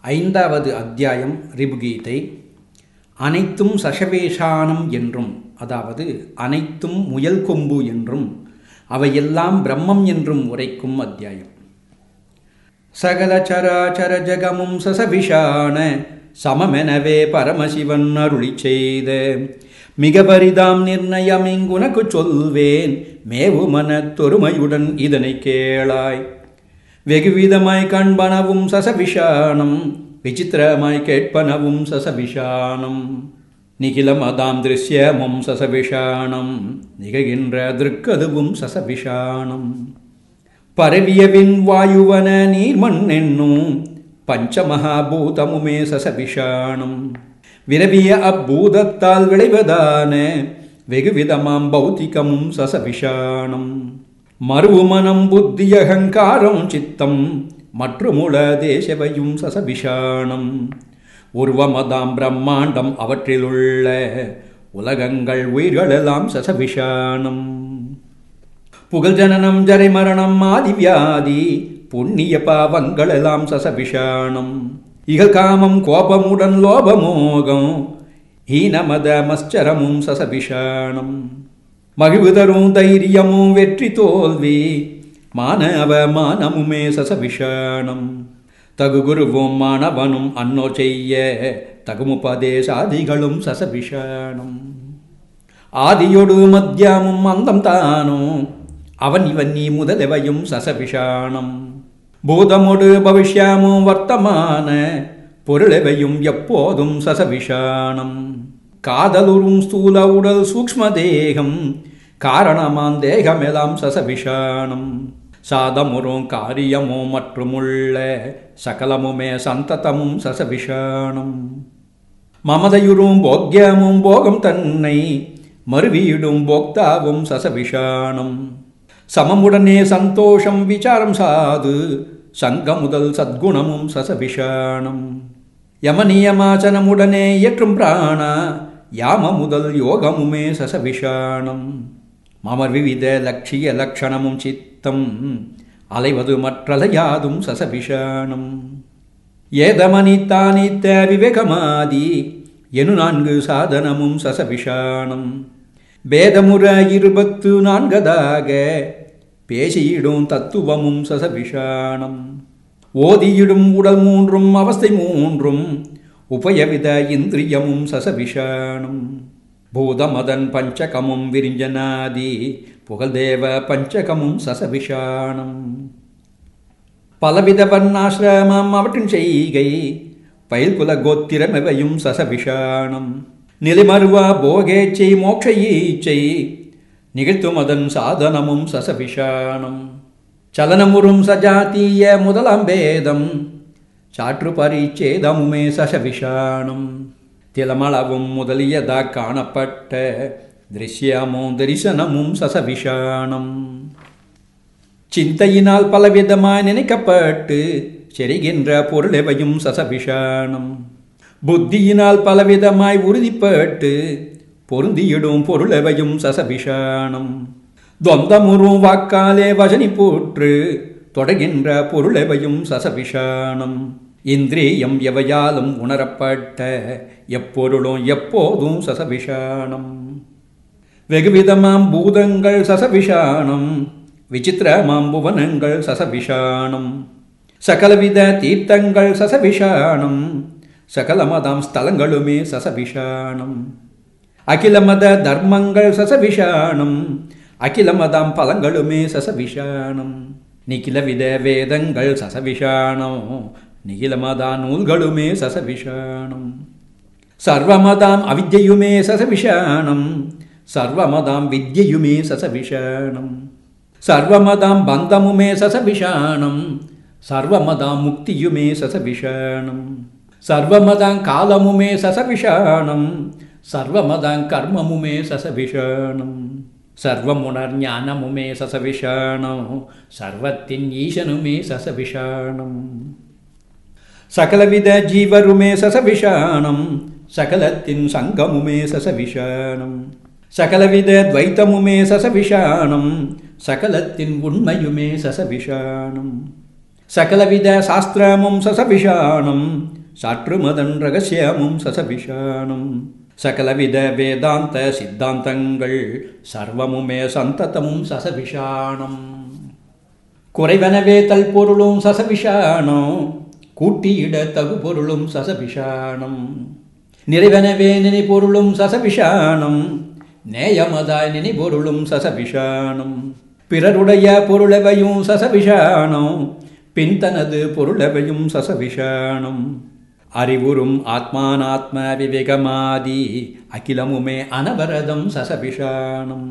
ஐந்தாவது அத்தியாயம் ரிபுகீதை அனைத்தும் சசவேஷானம் என்றும் அதாவது அனைத்தும் முயல் கொம்பு என்றும் அவையெல்லாம் பிரம்மம் என்றும் உரைக்கும் அத்தியாயம் சகல சராச்சர ஜகமும் சசவிஷான சமமெனவே பரமசிவன் அருளி செய்த மிக பரிதாம் நிர்ணயம் இங்குனக்கு சொல்வேன் மேவு மனத்தொருமையுடன் இதனை கேளாய் வெகுவிதமாய் காண்பனவும் சசவிஷானம் விசித்திரமாய் கேட்பனவும் சசவிஷானம் நிகிலமதாம் திருஷ்யமும் சசவிஷானம் நிகழ்கின்ற திருக்கதுவும் சசவிஷானம் பரவியவின் வாயுவன நீர்மண் என்னும் பஞ்சமகாபூதமுமே சசவிஷானம் விரவிய அப்பூதத்தால் விளைவதான வெகுவிதமாம் பௌத்திகமும் சசவிஷானம் மருவுமனம் புத்தியகங்காரம் சித்தம் மற்றுமுள தேசவையும் சசவிஷானம் உருவமதாம் பிரம்மாண்டம் அவற்றிலுள்ள உலகங்கள் உயிர்களெல்லாம் சசவிஷானம் புகழ் ஜனனம் ஜரை மரணம் ஆதிவியாதி புண்ணிய பாவங்களெல்லாம் சசவிஷானம் இகல் காமம் கோபமுடன் லோபமோகம் ஹீனமத மஸ்சரமும் சசவிஷானம் மகிழ்வுதரும் தைரியமும் வெற்றி தோல்வி மானவ மானமுமே சசவிஷானம் தகு குருவும் மாணவனும் அன்னோ செய்ய தகுமுபதேசாதிகளும் சசவிஷானம் ஆதியொடு மத்தியமும் அந்தம் தானும் அவன் இவன் நீ முதலவையும் சசவிஷானம் பூதமொடு பவிஷ்யமும் வர்த்தமான பொருளவையும் எப்போதும் சசவிஷானம் காதலுறும் ஸ்தூல உடல் சூக்ம தேகம் காரணமான் தேகமெல்லாம் சசவிஷானம் சாதமுறும் காரியமோ மற்றுமுள்ள சகலமுமே சந்ததமும் சசவிஷானம் மமதையுறும் போக்கியமும் போகம் தன்னை மறுவீடும் போக்தாவும் சசவிஷானம் சமமுடனே சந்தோஷம் விசாரம் சாது சங்கமுதல் சத்குணமும் சசவிஷானம் யமநியமாச்சனமுடனே இயற்றும் பிராணா யாம முதல் யோகமுமே சசவிஷானம் மம விவித லட்சிய லக்ஷணமும் சித்தம் அலைவது மற்றலையாதும் சசவிஷானம் ஏதமனித்தானித்த விவேகமாதி எனு நான்கு சாதனமும் சசவிஷானம் பேதமுற இருபத்து நான்கதாக பேசியிடும் தத்துவமும் சசவிஷானம் ஓதியிடும் உடல் மூன்றும் அவஸ்தை மூன்றும் உபயவித இந்திரியமும் சசவிஷானம் பூதமதன் பஞ்சகமும் விரிஞ்சனாதி புகழ்தேவ பஞ்சகமும் சசவிஷானம் பலவித வர்ணாசிரமம் அவற்றின் செய்கை பயில்குல கோத்திரமெவையும் சசவிஷானம் நிலைமருவா போகேச்சை மோட்ச ஈச்சை நிகழ்த்தும் அதன் சாதனமும் சசவிஷானம் சலனமுறும் சஜாத்திய முதலாம் பேதம் சாற்று பரிச்சேதமுமே சசவிஷானம் திலமளவும் முதலியதா காணப்பட்ட திருஷ்யமும் தரிசனமும் சசவிஷானம் சிந்தையினால் பலவிதமாய் நினைக்கப்பட்டு செரிகின்ற பொருளெவையும் சசவிஷானம் புத்தியினால் பலவிதமாய் உறுதிப்பட்டு பொருந்தியிடும் பொருளெவையும் சசவிஷானம் தொந்தமுறும் வாக்காலே வசனி போற்று தொடர்கின்ற பொருளெவையும் சசவிஷானம் இந்திரியம் எவையாலும் உணரப்பட்ட எப்பொருளும் எப்போதும் சசவிஷானம் வெகுவிதமாம் பூதங்கள் சசவிஷானம் விசித்திரமாம் புவனங்கள் சசவிஷானம் சகலவித தீர்த்தங்கள் சசவிஷானம் சகலமதாம் ஸ்தலங்களுமே சசவிஷானம் அகிலமத தர்மங்கள் சசவிஷானம் அகிலமதாம் பலங்களுமே சசவிஷானம் நிகிலவித வேதங்கள் சசவிஷானம் நிகிலமதா நூல்களுமே சசவிஷானம் சர்வமதாம் அவித்யுமே சசவிஷானம் சர்வமதாம் வித்யுமே சசவிஷானம் சர்வமதாம் பந்தமுமே சசவிஷானம் சர்வமதாம் முக்தியுமே சசவிஷானம் சர்வமதாம் காலமுமே சசவிஷானம் சர்வமதாம் கர்மமுமே சசவிஷானம் சர்வமுணர் ஞானமுமே சசவிஷானம் சர்வத்தின் ஈசனுமே சசவிஷானம் சகலவித ஜீவருமே சசவிஷானம் சகலத்தின் சங்கமுமே சசவிஷானம் சகலவித துவைத்தமுமே சசவிஷானம் சகலத்தின் உண்மையுமே சசவிஷானம் சகலவித சாஸ்திரமும் சசவிஷாணம் சாற்றுமதன் ரகசியமும் சசவிஷாணம் சகலவித வேதாந்த சித்தாந்தங்கள் சர்வமுமே சந்ததமும் சசவிஷாணம் குறைவனவே தல் பொருளும் சசவிஷாணம் கூட்டியிட தகு பொருளும் சசவிஷாணம் நிறைவனவே நினை பொருளும் சசவிஷாணம் நேயமதாய் நினை பொருளும் சசவிஷாணம் பிறருடைய பொருளவையும் சசவிஷாணம் பின்தனது பொருளவையும் சசவிஷாணம் அறிவுறும் ஆத்மானாத்ம விவேகமாதி அகிலமுமே அனவரதம் சசவிஷாணம்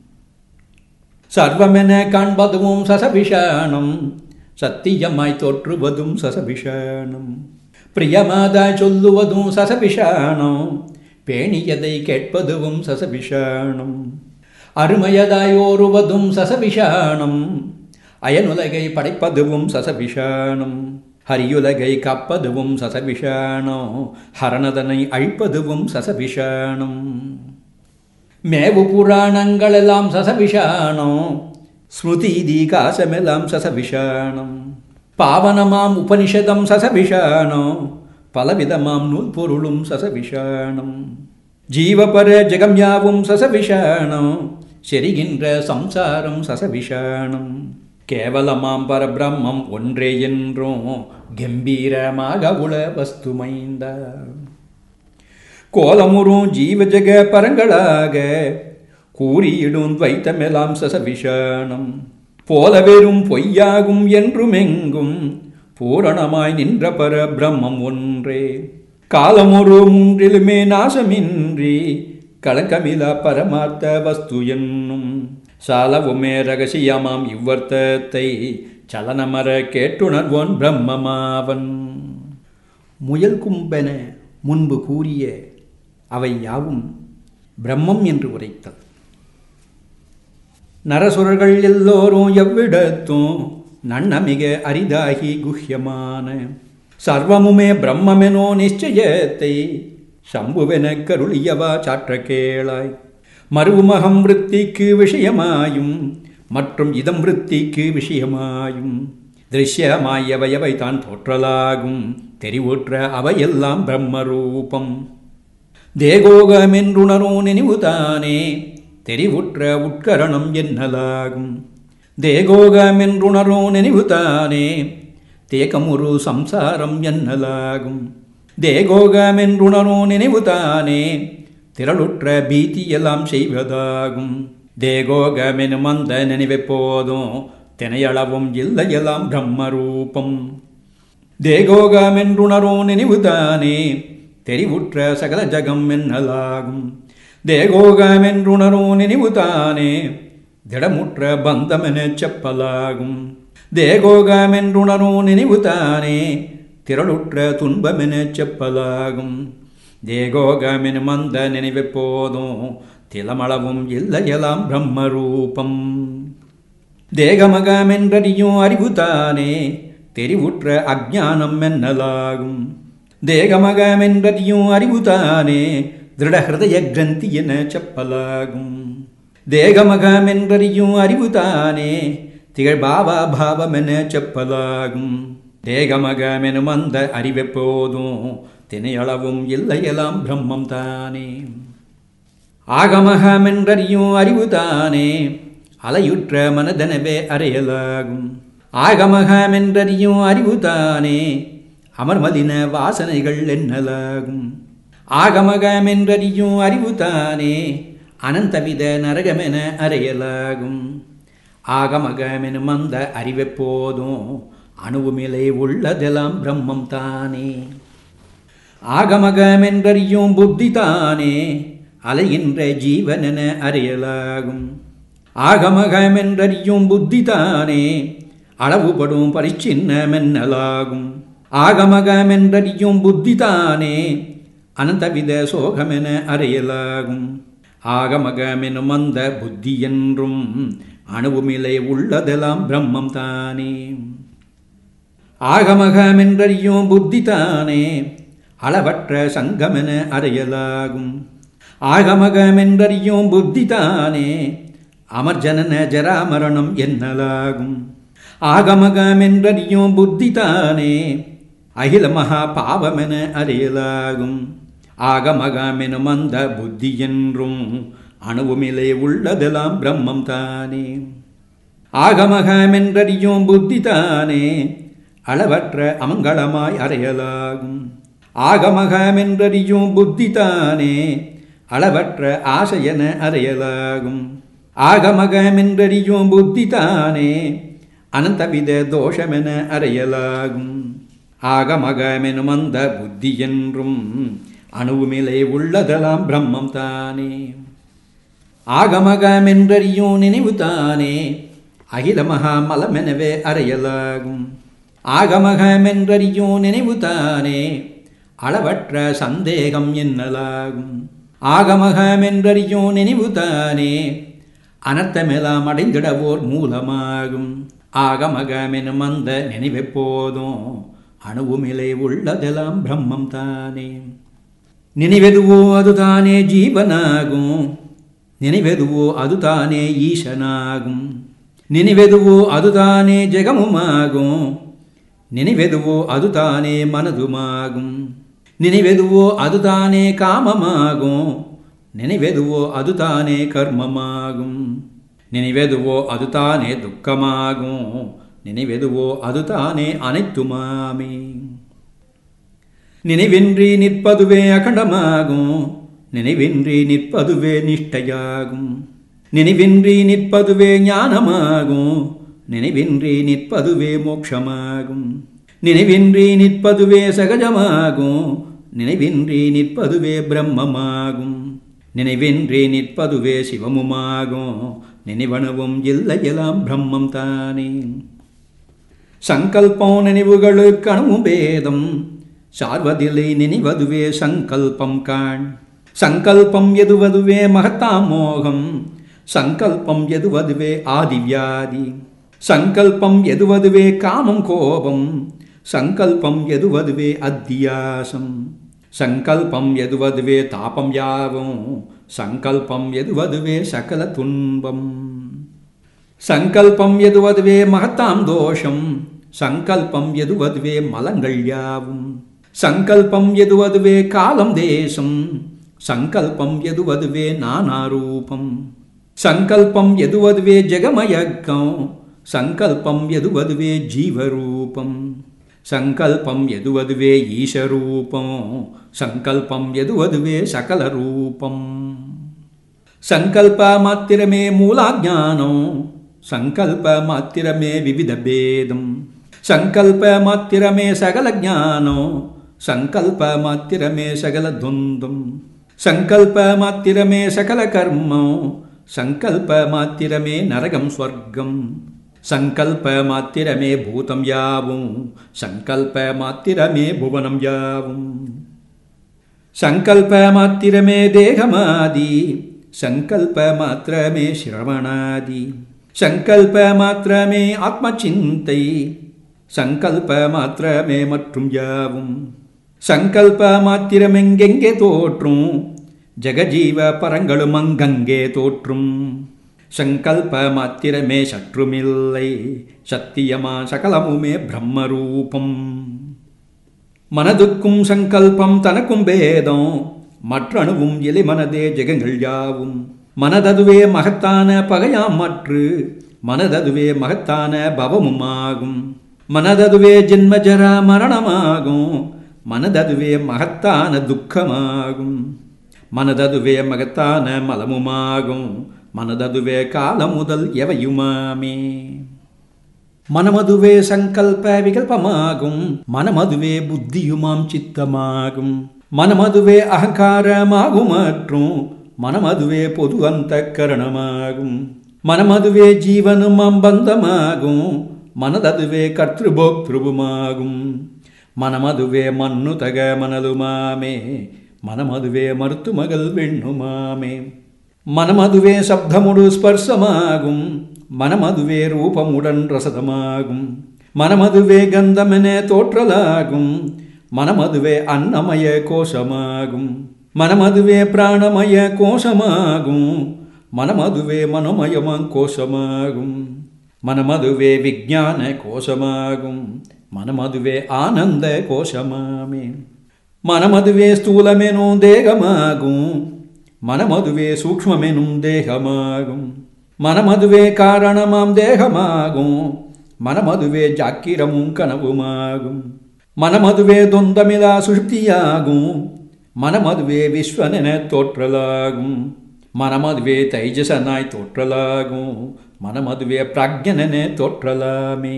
சர்வமென காண்பதும் சசவிஷாணம் சத்தியமாய் தோற்றுவதும் சசவிஷாணம் பிரியமாதாய் சொல்லுவதும் சசவிஷாணம் பேணியதை கேட்பதுவும் சசவிஷாணம் அருமையதாய் ஓருவதும் சசவிஷாணம் அயனுலகை படைப்பதுவும் சசவிஷாணம் ஹரியுலகை காப்பதுவும் சசவிஷாணோ ஹரணதனை அழிப்பதுவும் சசவிஷாணம் மேவு புராணங்களெல்லாம் சசவிஷாணோ ஸ்மிருதி தீகாசமெல்லாம் சசவிஷாணம் பாவனமாம் உபனிஷதம் சசவிஷாணோ பலவிதமாம் நூல் பொருளும் சசவிஷாணம் ஜீவபர ஜெகம் யாவும் சசவிஷாணம் செரிகின்ற சம்சாரம் சசவிஷாணம் கேவலமாம் பரபிரம்மம் ஒன்றே என்றும் கம்பீரமாக உள வஸ்துமைந்த கோலமுறும் ஜீவஜக பரங்களாக கூறியிடும் துவைத்தமெல்லாம் சசவிஷாணம் போல வெறும் பொய்யாகும் என்றுமெங்கும் பூரணமாய் நின்ற பர பிரம்மம் ஒன்றே காலமொரு மூன்றிலுமே நாசமின்றி கலக்கமிலா பரமார்த்த வஸ்து என்னும் சாலவுமே ரகசியமாம் இவ்வர்த்தத்தை சலனமர கேட்டுணர்வோன் பிரம்மமாவன் முயல் கும்பென முன்பு கூறிய அவை யாவும் பிரம்மம் என்று உரைத்தல் நரசுரர்கள் எல்லோரும் எவ்விடத்தும் நன்னமிக அரிதாகி குஹ்யமான சர்வமுமே பிரம்மெனோ நிச்சயத்தை சம்புவென கருளியவா சாற்ற கேளாய் மருமகம் விருத்திக்கு விஷயமாயும் மற்றும் இதம் விருத்திக்கு விஷயமாயும் திருஷ்யமாயவையவை தான் தோற்றலாகும் தெரிவுற்ற அவையெல்லாம் பிரம்மரூபம் தேகோகமென்றுணரோ நினைவுதானே தெரிவுற்ற உட்கரணம் என்னலாகும் தேகோகமென்றுணரோ நினைவுதானே தேகமுரு சம்சாரம் என்னலாகும் தேகோகமென்றுணரோ நினைவுதானே திரளுற்ற பீதியெல்லாம் செய்வதாகும் தேகோகமெனும் அந்த நினைவெப்போதும் தினையளவும் இல்லையெல்லாம் பிரம்மரூபம் தேகோகமென்றுணரோ நினைவுதானே தெரிவுற்ற சகல ஜகம் என்னலாகும் தேகோகமென்றுணரோ நினைவுதானே திடமுற்ற பந்தமென செப்பலாகும் தேகோகமென்றுணரோ நினைவுதானே திரளுற்ற துன்பமென செப்பலாகும் தேகோகமெனும் அந்த நினைவெப்போதும் திலமளவும் இல்லையெல்லாம் பிரம்மரூபம் தேகமகமென்றறியும் அறிவுதானே தெரிவுற்ற அஜானம் என்னலாகும் தேகமகமென்றறியும் அறிவுதானே திருடஹிருதய கிரந்தி என செப்பலாகும் தேகமகமென்றறியும் அறிவுதானே திகழ்பாவா பாவமென செப்பலாகும் தேகமகமெனும் அந்த அறிவெப்போதும் தினையளவும் இல்லையெல்லாம் பிரம்மம் தானே ஆகமகமென்றறியும் அறிவுதானே அலையுற்ற மனதனவே அறையலாகும் ஆகமகமென்றறியும் அறிவுதானே அமர்மதின வாசனைகள் என்னலாகும் ஆகமகமென்றறியும் அறிவுதானே அனந்தவித நரகமென அறையலாகும் ஆகமகமெனும் அந்த அறிவெப்போதும் அணுவுமிலே உள்ளதெல்லாம் பிரம்மம் தானே ஆகமகமென்றறியும் புத்தி தானே அலைகின்ற ஜீவனென அறியலாகும் ஆகமகமென்றறியும் புத்தி தானே அளவுபடும் பரிச்சின்னமென்னலாகும் ஆகமகமென்றறியும் புத்தி தானே அனந்தவித சோகமென அறியலாகும் ஆகமகமெனும் அந்த புத்தி என்றும் அணுவுமிலை உள்ளதெல்லாம் பிரம்மம் தானே ஆகமகமென்றறியும் புத்தி தானே அளவற்ற சங்கமென அறியலாகும் ஆகமகமென்றறியும் புத்தி தானே அமர்ஜனன ஜராமரணம் என்னலாகும் ஆகமகமென்றறியும் புத்தி தானே அகில மகா பாவமென அறியலாகும் ஆகமகமெனும் அந்த புத்தி என்றும் அணுவுமிலே உள்ளதெல்லாம் பிரம்மம் தானே ஆகமகமென்றறியும் புத்தி தானே அளவற்ற அமங்கலமாய் அறையலாகும் ஆகமகமென்றறியும் புத்தி தானே அளவற்ற ஆசையென அறையலாகும் ஆகமகமென்றறியும் புத்தி தானே அனந்தவித தோஷமென அறையலாகும் ஆகமகமெனும் அந்த புத்தி என்றும் அணுவுமிலே உள்ளதெல்லாம் பிரம்மம் தானே ஆகமகமென்றறியும் நினைவு தானே அகில மகாமலமெனவே அறையலாகும் ஆகமகமென்றறியும் நினைவு தானே அளவற்ற சந்தேகம் என்னலாகும் ஆகமகமென்றறியும் நினைவு தானே அனர்த்தமெல்லாம் அடைந்திடவோர் மூலமாகும் ஆகமகமெனும் அந்த நினைவெப்போதும் அணுவுமிலே உள்ளதெல்லாம் பிரம்மம் தானே நினைவெதுவோ அதுதானே ஜீவனாகும் நினைவெதுவோ அதுதானே ஈசனாகும் நினைவெதுவோ அதுதானே ஜெகமுமாகும் நினைவெதுவோ அதுதானே மனதுமாகும் நினைவெதுவோ அதுதானே காமமாகும் நினைவெதுவோ அதுதானே கர்மமாகும் நினைவெதுவோ அதுதானே துக்கமாகும் நினைவெதுவோ அதுதானே அனைத்துமாமே நினைவின்றி நிற்பதுவே அகண்டமாகும் நினைவின்றி நிற்பதுவே நிஷ்டையாகும் நினைவின்றி நிற்பதுவே ஞானமாகும் நினைவின்றி நிற்பதுவே மோட்சமாகும் நினைவின்றி நிற்பதுவே சகஜமாகும் நினைவின்றி நிற்பதுவே பிரம்மமாகும் நினைவின்றி நிற்பதுவே சிவமுமாகும் நினைவனவும் இல்லையெல்லாம் பிரம்மம் தானே சங்கல்பம் நினைவுகளுக்கு அணுவும் பேதம் சார்வதில்லை நினைவதுவே சங்கல்பம் காண் சங்கல்பம் எதுவதுவே மகத்தாம் மோகம் சங்கல்பம் எதுவதுவே ஆதிவியாதி சங்கல்பம் எதுவதுவே காமம் கோபம் சங்கல்பம் எதுவதுவே அத்தியாசம் சங்கல்பம் எதுவதுவே தாபம் யாவும் சங்கல்பம் எதுவதுவே சகல துன்பம் சங்கல்பம் எதுவதுவே மகத்தாம் தோஷம் சங்கல்பம் எதுவதுவே மலங்கள் யாவும் சங்கல்பம் எதுவதுவே காலம் தேசம் சங்கல்பம் எதுவதுவே நானாரூபம் சங்கல்பம் எதுவதுவே ஜெகமயக்கம் சங்கல்பம் எதுவதுவே ஜீவரூபம் சங்கல்பம் எதுவதுவே ஈசரூபம் சங்கல்பம் எதுவதுவே சகல ரூபம் சங்கல்ப மாத்திரமே மூலாஜானம் சங்கல்ப மாத்திரமே விவித பேதம் சங்கல்ப மாத்திரமே சகல ஜானம் சங்கல்ப மாத்திரமே சகல துவந்தம் சங்கல்ப மாத்திரமே சகல கர்மம் சங்கல்ப மாத்திரமே நரகம் ஸ்வர்க்கம் சங்கல்ப மாத்திரமே பூதம் யாவும் சங்கல்ப மாத்திரமே புவனம் யாவும் சங்கல்ப மாத்திரமே தேகமாதி சங்கல்ப மாத்திரமே சிரவணாதி சங்கல்ப மாத்திரமே ஆத்மச்சிந்தை சங்கல்ப மாத்திரமே மற்றும் யாவும் சங்கல்ப மாத்திரமெங்கெங்கே தோற்றும் ஜெகஜீவ பரங்களும் அங்கங்கே தோற்றும் சங்கல்ப மாத்திரமே சற்றுமில்லை சத்தியமா சகலமுமே பிரம்மரூபம் மனதுக்கும் சங்கல்பம் தனக்கும் பேதம் மற்றணுவும் எலி மனதே ஜெகங்கள் யாவும் மனததுவே மகத்தான பகையாம் மற்று மனததுவே மகத்தான பவமுமாகும் மனததுவே ஜென்மஜரா மரணமாகும் மனததுவே மகத்தான துக்கமாகும் மனததுவே மகத்தான மலமுமாகும் மனததுவே காலம் முதல் எவையுமாமே மனமதுவே சங்கல்ப விகல்பமாகும் மனமதுவே புத்தியுமாம் சித்தமாகும் மனமதுவே அகங்காரமாகும் மற்றும் மனமதுவே பொது அந்த கரணமாகும் மனமதுவே ஜீவனுமாம் பந்தமாகும் மனததுவே கர்த்திருபோக்திருவுமாகும் மனமதுவே மண்ணு தக மணலுமாமே மனமதுவே மருத்து மகள் வெண்ணுமாமே மனமதுவே சப்தமுடு ஸ்பர்சமாகும் மனமதுவே ரூபமுடன் ரசதமாகும் மனமதுவே கந்தமென தோற்றலாகும் மனமதுவே அன்னமய கோஷமாகும் மனமதுவே பிராணமய கோஷமாகும் மனமதுவே மனோமயமாம் கோஷமாகும் மனமதுவே விஞ்ஞான கோஷமாகும் மனமதுவே ஆனந்த கோஷமாமே மனமதுவே ஸ்தூலமெனும் தேகமாகும் மனமதுவே சூக்ஷ்மமெனும் தேகமாகும் மனமதுவே காரணமாம் தேகமாகும் மனமதுவே ஜாக்கிரமும் கனவுமாகும் மனமதுவே தொந்தமிலா சுஷுப்தியாகும் மனமதுவே விஸ்வனென தோற்றலாகும் மனமதுவே தைஜசனாய் தோற்றலாகும் மனமதுவே பிராக்ஞனென தோற்றலாமே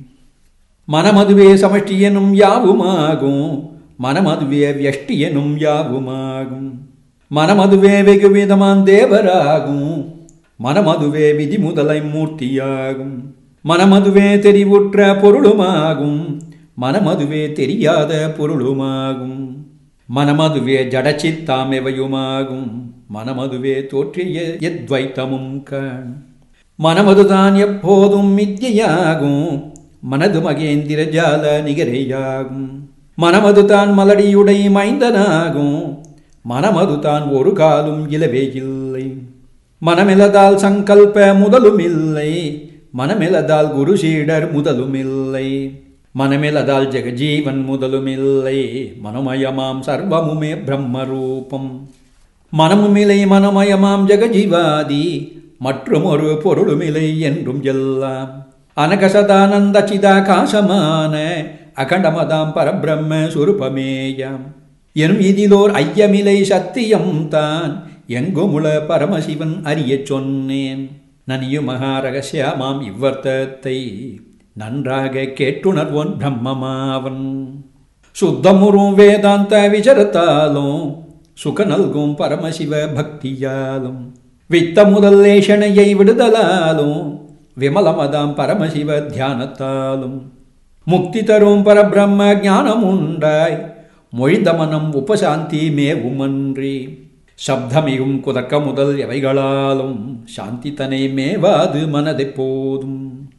மனமதுவே சமஷ்டி எனும் யாவுமாகும் மனமதுவே வியஷ்டி எனும் யாவுமாகும் மனமதுவே வெகு விதமான் தேவராகும் மனமதுவே விதி முதலை மூர்த்தியாகும் மனமதுவே தெரிவுற்ற பொருளுமாகும் மனமதுவே தெரியாத பொருளுமாகும் மனமதுவே ஜடச்சித்தாமெவையுமாகும் மனமதுவே தோற்றிய எத்வைத்தமும் கண் மனமதுதான் எப்போதும் மித்தியாகும் மனது மகேந்திர ஜால நிகரையாகும் மனமது தான் மலடியுடை மைந்தனாகும் மனமது தான் ஒரு காலும் இலவே இல்லை மனமிலதால் சங்கல்ப முதலுமில்லை மனமிலதால் குரு சீடர் முதலுமில்லை மனமிலதால் ஜெகஜீவன் முதலுமில்லை மனமயமாம் சர்வமுமே பிரம்மரூபம் மனமுமிலை மனமயமாம் ஜெகஜீவாதி மற்றும் ஒரு பொருளுமில்லை என்றும் எல்லாம் அனகசதானந்த சிதாகாசமான அகண்டமதாம் பரபிரம்ம சுரூபமேயாம் எனும் இதிலோர் ஐயமிலை சத்தியம் தான் எங்குமுள பரமசிவன் அறியச் சொன்னேன் நனியு மகாரகசியமாம் இவ்வர்த்தத்தை நன்றாக கேட்டுணர்வோன் பிரம்மமாவன் சுத்தமுறும் வேதாந்த விசரத்தாலும் சுக நல்கும் பரமசிவ பக்தியாலும் வித்த முதல் லேஷனையை விடுதலாலும் விமலமதாம் பரமசிவ தியானத்தாலும் முக்தி தரும் பரபிரம்ம ஞானம் உண்டாய் மொழிந்த மனம் உபசாந்தி மேவுமன்றி சப்தமிகும் குதக்க முதல் எவைகளாலும் சாந்தி தனை மேவாது மனதை போதும்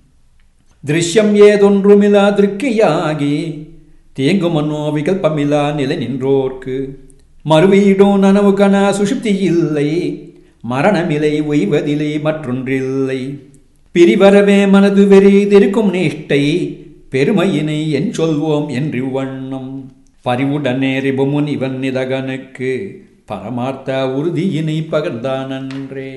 திருஷ்யம் ஏதொன்றுமிலா திருக்கியாகி தேங்கு மனோ விகல்பமிலா நிலை நின்றோர்க்கு மறுவீடும் நனவு கன சுஷுப்தி இல்லை மரணமிலை ஒய்வதிலை மற்றொன்றில்லை பிரிவரவே மனது வெறிதிருக்கும் நிஷ்டை பெருமையினை என் சொல்வோம் என்று வண்ணம் பரிவுடனே ரிபுமுனிவன் நிதகனுக்கு பரமார்த்த உறுதியினை பகர்ந்தானன்றே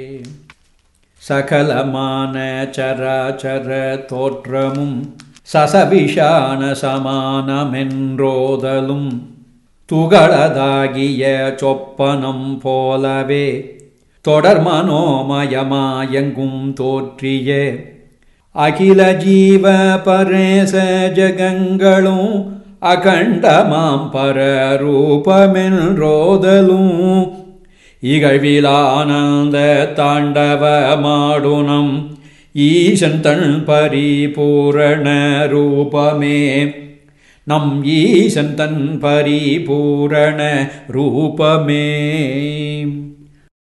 சகலமான சராச்சர தோற்றமும் சசவிஷான சமானமென்றோதலும் துகளதாகிய சொப்பனம் போலவே தொடர் மனோமயமாயங்கும் தோற்றிய அகில ஜீவ பரேச ஜகங்களும் அகண்டமாம் பரரூபமென்றோதலும் இகழ்விலானந்த தாண்டவமாடுனம் ஈசன் தன் பரிபூரண ரூபமே நம் ஈசன் தன் பரிபூரண ரூபமே